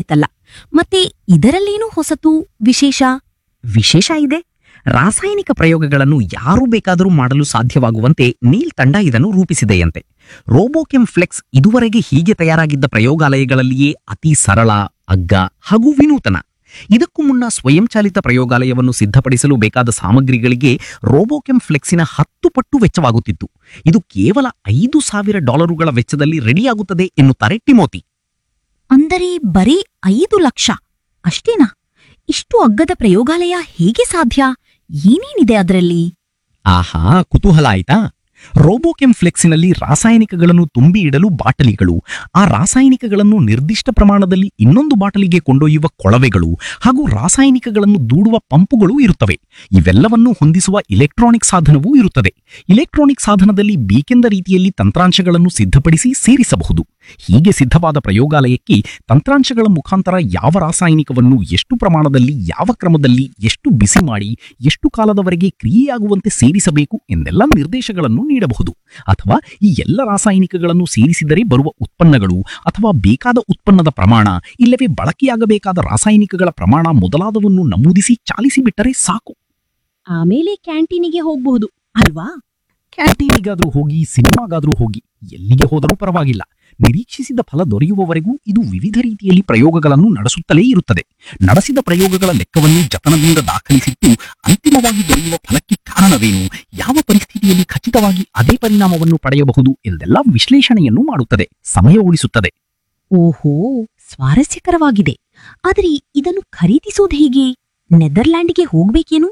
ಆಯ್ತಲ್ಲ ಮತ್ತೆ ಇದರಲ್ಲೇನು ಹೊಸತು ವಿಶೇಷ ವಿಶೇಷ ಇದೆ ರಾಸಾಯನಿಕ ಪ್ರಯೋಗಗಳನ್ನು ಯಾರು ಬೇಕಾದರೂ ಮಾಡಲು ಸಾಧ್ಯವಾಗುವಂತೆ ನೀಲ್ ತಂಡ ಇದನ್ನು ರೂಪಿಸಿದೆಯಂತೆ ರೋಬೋಕೆಮ್ ಫ್ಲೆಕ್ಸ್ ಇದುವರೆಗೆ ಹೀಗೆ ತಯಾರಾಗಿದ್ದ ಪ್ರಯೋಗಾಲಯಗಳಲ್ಲಿಯೇ ಅತಿ ಸರಳ ಅಗ್ಗ ಹಾಗೂ ವಿನೂತನ ಇದಕ್ಕೂ ಮುನ್ನ ಸ್ವಯಂಚಾಲಿತ ಪ್ರಯೋಗಾಲಯವನ್ನು ಸಿದ್ಧಪಡಿಸಲು ಬೇಕಾದ ಸಾಮಗ್ರಿಗಳಿಗೆ ರೋಬೋಕೆಮ್ ಫ್ಲೆಕ್ಸಿನ ಹತ್ತು ಪಟ್ಟು ವೆಚ್ಚವಾಗುತ್ತಿತ್ತು ಇದು ಕೇವಲ ಐದು ಸಾವಿರ ಡಾಲರುಗಳ ವೆಚ್ಚದಲ್ಲಿ ರೆಡಿಯಾಗುತ್ತದೆ ಎನ್ನುತ್ತಾರೆ ಟಿಮೋತಿ ಅಂದರೆ ಬರೀ ಐದು ಲಕ್ಷ ಅಷ್ಟೇನಾ ಇಷ್ಟು ಅಗ್ಗದ ಪ್ರಯೋಗಾಲಯ ಹೇಗೆ ಸಾಧ್ಯ ಏನೇನಿದೆ ಅದರಲ್ಲಿ ಆಹಾ ಕುತೂಹಲ ಆಯ್ತಾ ರೋಬೋಕೆಮ್ ಫ್ಲೆಕ್ಸಿನಲ್ಲಿ ರಾಸಾಯನಿಕಗಳನ್ನು ತುಂಬಿ ಇಡಲು ಬಾಟಲಿಗಳು ಆ ರಾಸಾಯನಿಕಗಳನ್ನು ನಿರ್ದಿಷ್ಟ ಪ್ರಮಾಣದಲ್ಲಿ ಇನ್ನೊಂದು ಬಾಟಲಿಗೆ ಕೊಂಡೊಯ್ಯುವ ಕೊಳವೆಗಳು ಹಾಗೂ ರಾಸಾಯನಿಕಗಳನ್ನು ದೂಡುವ ಪಂಪುಗಳು ಇರುತ್ತವೆ ಇವೆಲ್ಲವನ್ನೂ ಹೊಂದಿಸುವ ಇಲೆಕ್ಟ್ರಾನಿಕ್ ಸಾಧನವೂ ಇರುತ್ತದೆ ಇಲೆಕ್ಟ್ರಾನಿಕ್ ಸಾಧನದಲ್ಲಿ ಬೇಕೆಂದ ರೀತಿಯಲ್ಲಿ ತಂತ್ರಾಂಶಗಳನ್ನು ಸಿದ್ಧಪಡಿಸಿ ಸೇರಿಸಬಹುದು ಹೀಗೆ ಸಿದ್ಧವಾದ ಪ್ರಯೋಗಾಲಯಕ್ಕೆ ತಂತ್ರಾಂಶಗಳ ಮುಖಾಂತರ ಯಾವ ರಾಸಾಯನಿಕವನ್ನು ಎಷ್ಟು ಪ್ರಮಾಣದಲ್ಲಿ ಯಾವ ಕ್ರಮದಲ್ಲಿ ಎಷ್ಟು ಬಿಸಿ ಮಾಡಿ ಎಷ್ಟು ಕಾಲದವರೆಗೆ ಕ್ರಿಯೆಯಾಗುವಂತೆ ಸೇರಿಸಬೇಕು ಎಂದೆಲ್ಲ ನಿರ್ದೇಶಗಳನ್ನು ನೀಡಬಹುದು ಅಥವಾ ಈ ಎಲ್ಲ ರಾಸಾಯನಿಕಗಳನ್ನು ಸೇರಿಸಿದರೆ ಬರುವ ಉತ್ಪನ್ನಗಳು ಅಥವಾ ಬೇಕಾದ ಉತ್ಪನ್ನದ ಪ್ರಮಾಣ ಇಲ್ಲವೇ ಬಳಕೆಯಾಗಬೇಕಾದ ರಾಸಾಯನಿಕಗಳ ಪ್ರಮಾಣ ಮೊದಲಾದವನ್ನು ನಮೂದಿಸಿ ಚಾಲಿಸಿ ಬಿಟ್ಟರೆ ಸಾಕು ಆಮೇಲೆ ಕ್ಯಾಂಟೀನಿಗೆ ಹೋಗ್ಬಹುದು ಅಲ್ವಾ ಕ್ಯಾಂಟೀನಿಗಾದ್ರೂ ಹೋಗಿ ಸಿನಿಮಾಗಾದ್ರೂ ಹೋಗಿ ಎಲ್ಲಿಗೆ ಹೋದರೂ ಪರವಾಗಿಲ್ಲ ನಿರೀಕ್ಷಿಸಿದ ಫಲ ದೊರೆಯುವವರೆಗೂ ಇದು ವಿವಿಧ ರೀತಿಯಲ್ಲಿ ಪ್ರಯೋಗಗಳನ್ನು ನಡೆಸುತ್ತಲೇ ಇರುತ್ತದೆ ನಡೆಸಿದ ಪ್ರಯೋಗಗಳ ಲೆಕ್ಕವನ್ನು ಜತನದಿಂದ ದಾಖಲಿಸಿಟ್ಟು ಅಂತಿಮವಾಗಿ ದೊರೆಯುವ ಫಲಕ್ಕೆ ಕಾರಣವೇನು ಯಾವ ಪರಿಸ್ಥಿತಿಯಲ್ಲಿ ಖಚಿತವಾಗಿ ಅದೇ ಪರಿಣಾಮವನ್ನು ಪಡೆಯಬಹುದು ಎಂದೆಲ್ಲ ವಿಶ್ಲೇಷಣೆಯನ್ನು ಮಾಡುತ್ತದೆ ಸಮಯ ಉಳಿಸುತ್ತದೆ ಓಹೋ ಸ್ವಾರಸ್ಯಕರವಾಗಿದೆ ಆದರೆ ಇದನ್ನು ಖರೀದಿಸೋದು ಹೇಗೆ ನೆದರ್ಲ್ಯಾಂಡ್ಗೆ ಹೋಗ್ಬೇಕೇನು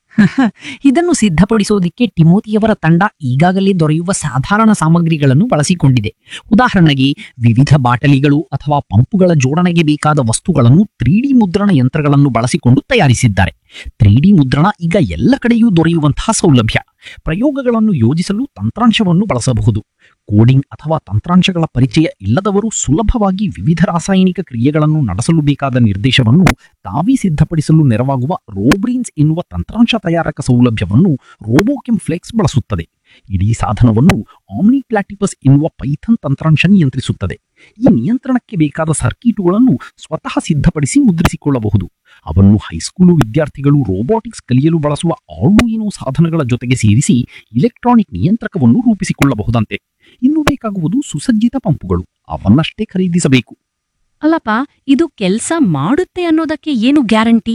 ಇದನ್ನು ಸಿದ್ಧಪಡಿಸೋದಿಕ್ಕೆ ಟಿಮೋತಿಯವರ ತಂಡ ಈಗಾಗಲೇ ದೊರೆಯುವ ಸಾಧಾರಣ ಸಾಮಗ್ರಿಗಳನ್ನು ಬಳಸಿಕೊಂಡಿದೆ ಉದಾಹರಣೆಗೆ ವಿವಿಧ ಬಾಟಲಿಗಳು ಅಥವಾ ಪಂಪುಗಳ ಜೋಡಣೆಗೆ ಬೇಕಾದ ವಸ್ತುಗಳನ್ನು ತ್ರೀ ಡಿ ಮುದ್ರಣ ಯಂತ್ರಗಳನ್ನು ಬಳಸಿಕೊಂಡು ತಯಾರಿಸಿದ್ದಾರೆ ತ್ರೀ ಡಿ ಮುದ್ರಣ ಈಗ ಎಲ್ಲ ಕಡೆಯೂ ದೊರೆಯುವಂತಹ ಸೌಲಭ್ಯ ಪ್ರಯೋಗಗಳನ್ನು ಯೋಜಿಸಲು ತಂತ್ರಾಂಶವನ್ನು ಬಳಸಬಹುದು ಕೋಡಿಂಗ್ ಅಥವಾ ತಂತ್ರಾಂಶಗಳ ಪರಿಚಯ ಇಲ್ಲದವರು ಸುಲಭವಾಗಿ ವಿವಿಧ ರಾಸಾಯನಿಕ ಕ್ರಿಯೆಗಳನ್ನು ನಡೆಸಲು ಬೇಕಾದ ನಿರ್ದೇಶವನ್ನು ತಾವೇ ಸಿದ್ಧಪಡಿಸಲು ನೆರವಾಗುವ ರೋಬ್ರೀನ್ಸ್ ಎನ್ನುವ ತಂತ್ರಾಂಶ ತಯಾರಕ ಸೌಲಭ್ಯವನ್ನು ರೋಬೋಕೆಮ್ ಫ್ಲೆಕ್ಸ್ ಬಳಸುತ್ತದೆ ಇಡೀ ಸಾಧನವನ್ನು ಆಮ್ನಿ ಪ್ಲಾಟಿಪಸ್ ಎನ್ನುವ ಪೈಥನ್ ತಂತ್ರಾಂಶ ನಿಯಂತ್ರಿಸುತ್ತದೆ ಈ ನಿಯಂತ್ರಣಕ್ಕೆ ಬೇಕಾದ ಸರ್ಕಿಟುಗಳನ್ನು ಸ್ವತಃ ಸಿದ್ಧಪಡಿಸಿ ಮುದ್ರಿಸಿಕೊಳ್ಳಬಹುದು ಅವನ್ನು ಹೈಸ್ಕೂಲು ವಿದ್ಯಾರ್ಥಿಗಳು ರೋಬೋಟಿಕ್ಸ್ ಕಲಿಯಲು ಬಳಸುವ ಆರ್ಡುಯಿನೋ ಸಾಧನಗಳ ಜೊತೆಗೆ ಸೇರಿಸಿ ಇಲೆಕ್ಟ್ರಾನಿಕ್ ನಿಯಂತ್ರಕವನ್ನು ರೂಪಿಸಿಕೊಳ್ಳಬಹುದಂತೆ ಇನ್ನು ಬೇಕಾಗುವುದು ಸುಸಜ್ಜಿತ ಪಂಪುಗಳು ಅವನ್ನಷ್ಟೇ ಖರೀದಿಸಬೇಕು ಅಲ್ಲಪ್ಪ ಇದು ಕೆಲ್ಸ ಮಾಡುತ್ತೆ ಅನ್ನೋದಕ್ಕೆ ಏನು ಗ್ಯಾರಂಟಿ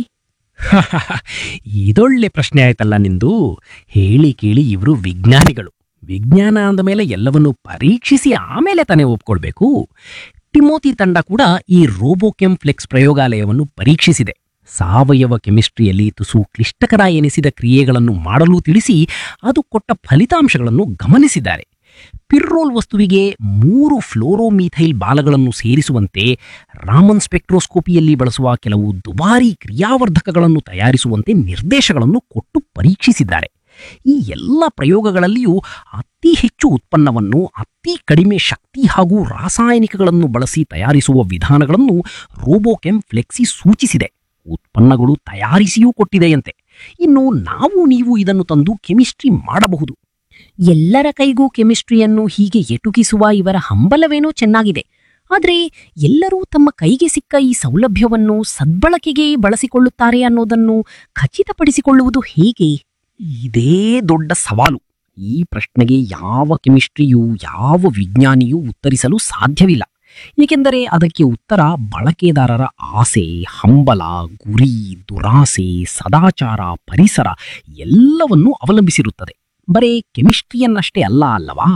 ಇದೊಳ್ಳೆ ಪ್ರಶ್ನೆ ಆಯ್ತಲ್ಲ ನಿಂದು ಹೇಳಿ ಕೇಳಿ ಇವರು ವಿಜ್ಞಾನಿಗಳು ವಿಜ್ಞಾನ ಅಂದ ಮೇಲೆ ಎಲ್ಲವನ್ನು ಪರೀಕ್ಷಿಸಿ ಆಮೇಲೆ ತಾನೇ ಒಪ್ಕೊಳ್ಬೇಕು ಟಿಮೋತಿ ತಂಡ ಕೂಡ ಈ ರೋಬೋಕೆಮ್ ಫ್ಲೆಕ್ಸ್ ಪ್ರಯೋಗಾಲಯವನ್ನು ಪರೀಕ್ಷಿಸಿದೆ ಸಾವಯವ ಕೆಮಿಸ್ಟ್ರಿಯಲ್ಲಿ ತುಸು ಕ್ಲಿಷ್ಟಕರ ಎನಿಸಿದ ಕ್ರಿಯೆಗಳನ್ನು ಮಾಡಲು ತಿಳಿಸಿ ಅದು ಕೊಟ್ಟ ಫಲಿತಾಂಶಗಳನ್ನು ಗಮನಿಸಿದ್ದಾರೆ ಪಿರ್ರೋಲ್ ವಸ್ತುವಿಗೆ ಮೂರು ಫ್ಲೋರೋಮೀಥೈಲ್ ಬಾಲಗಳನ್ನು ಸೇರಿಸುವಂತೆ ರಾಮನ್ ಸ್ಪೆಕ್ಟ್ರೋಸ್ಕೋಪಿಯಲ್ಲಿ ಬಳಸುವ ಕೆಲವು ದುಬಾರಿ ಕ್ರಿಯಾವರ್ಧಕಗಳನ್ನು ತಯಾರಿಸುವಂತೆ ನಿರ್ದೇಶಗಳನ್ನು ಕೊಟ್ಟು ಪರೀಕ್ಷಿಸಿದ್ದಾರೆ ಈ ಎಲ್ಲ ಪ್ರಯೋಗಗಳಲ್ಲಿಯೂ ಅತಿ ಹೆಚ್ಚು ಉತ್ಪನ್ನವನ್ನು ಅತಿ ಕಡಿಮೆ ಶಕ್ತಿ ಹಾಗೂ ರಾಸಾಯನಿಕಗಳನ್ನು ಬಳಸಿ ತಯಾರಿಸುವ ವಿಧಾನಗಳನ್ನು ರೋಬೋಕೆಮ್ ಫ್ಲೆಕ್ಸಿ ಸೂಚಿಸಿದೆ ಉತ್ಪನ್ನಗಳು ತಯಾರಿಸಿಯೂ ಕೊಟ್ಟಿದೆಯಂತೆ ಇನ್ನು ನಾವು ನೀವು ಇದನ್ನು ತಂದು ಕೆಮಿಸ್ಟ್ರಿ ಮಾಡಬಹುದು ಎಲ್ಲರ ಕೈಗೂ ಕೆಮಿಸ್ಟ್ರಿಯನ್ನು ಹೀಗೆ ಎಟುಕಿಸುವ ಇವರ ಹಂಬಲವೇನೋ ಚೆನ್ನಾಗಿದೆ ಆದ್ರೆ ಎಲ್ಲರೂ ತಮ್ಮ ಕೈಗೆ ಸಿಕ್ಕ ಈ ಸೌಲಭ್ಯವನ್ನು ಸದ್ಬಳಕೆಗೆ ಬಳಸಿಕೊಳ್ಳುತ್ತಾರೆ ಅನ್ನೋದನ್ನು ಖಚಿತಪಡಿಸಿಕೊಳ್ಳುವುದು ಹೇಗೆ ಇದೇ ದೊಡ್ಡ ಸವಾಲು ಈ ಪ್ರಶ್ನೆಗೆ ಯಾವ ಕೆಮಿಸ್ಟ್ರಿಯೂ ಯಾವ ವಿಜ್ಞಾನಿಯೂ ಉತ್ತರಿಸಲು ಸಾಧ್ಯವಿಲ್ಲ ಏಕೆಂದರೆ ಅದಕ್ಕೆ ಉತ್ತರ ಬಳಕೆದಾರರ ಆಸೆ ಹಂಬಲ ಗುರಿ ದುರಾಸೆ ಸದಾಚಾರ ಪರಿಸರ ಎಲ್ಲವನ್ನೂ ಅವಲಂಬಿಸಿರುತ್ತದೆ ಬರೇ ಕೆಮಿಸ್ಟ್ರಿಯನ್ನಷ್ಟೇ ಅಲ್ಲ ಅಲ್ಲವಾ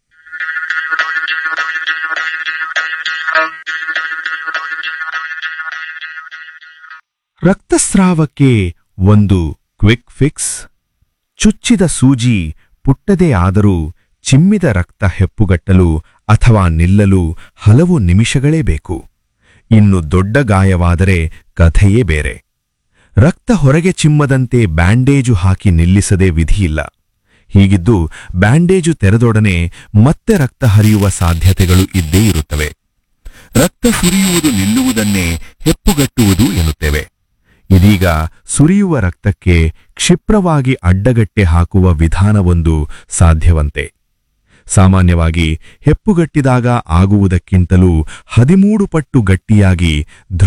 ರಕ್ತಸ್ರಾವಕ್ಕೆ ಒಂದು ಕ್ವಿಕ್ ಫಿಕ್ಸ್ ಚುಚ್ಚಿದ ಸೂಜಿ ಪುಟ್ಟದೇ ಆದರೂ ಚಿಮ್ಮಿದ ರಕ್ತ ಹೆಪ್ಪುಗಟ್ಟಲು ಅಥವಾ ನಿಲ್ಲಲು ಹಲವು ನಿಮಿಷಗಳೇ ಬೇಕು ಇನ್ನು ದೊಡ್ಡ ಗಾಯವಾದರೆ ಕಥೆಯೇ ಬೇರೆ ರಕ್ತ ಹೊರಗೆ ಚಿಮ್ಮದಂತೆ ಬ್ಯಾಂಡೇಜು ಹಾಕಿ ನಿಲ್ಲಿಸದೆ ವಿಧಿಯಿಲ್ಲ ಹೀಗಿದ್ದು ಬ್ಯಾಂಡೇಜು ತೆರೆದೊಡನೆ ಮತ್ತೆ ರಕ್ತ ಹರಿಯುವ ಸಾಧ್ಯತೆಗಳು ಇದ್ದೇ ಇರುತ್ತವೆ ರಕ್ತ ಸುರಿಯುವುದು ನಿಲ್ಲುವುದನ್ನೇ ಹೆಪ್ಪುಗಟ್ಟುವುದು ಎನ್ನುತ್ತೇವೆ ಇದೀಗ ಸುರಿಯುವ ರಕ್ತಕ್ಕೆ ಕ್ಷಿಪ್ರವಾಗಿ ಅಡ್ಡಗಟ್ಟೆ ಹಾಕುವ ವಿಧಾನವೊಂದು ಸಾಧ್ಯವಂತೆ ಸಾಮಾನ್ಯವಾಗಿ ಹೆಪ್ಪುಗಟ್ಟಿದಾಗ ಆಗುವುದಕ್ಕಿಂತಲೂ ಹದಿಮೂರು ಪಟ್ಟು ಗಟ್ಟಿಯಾಗಿ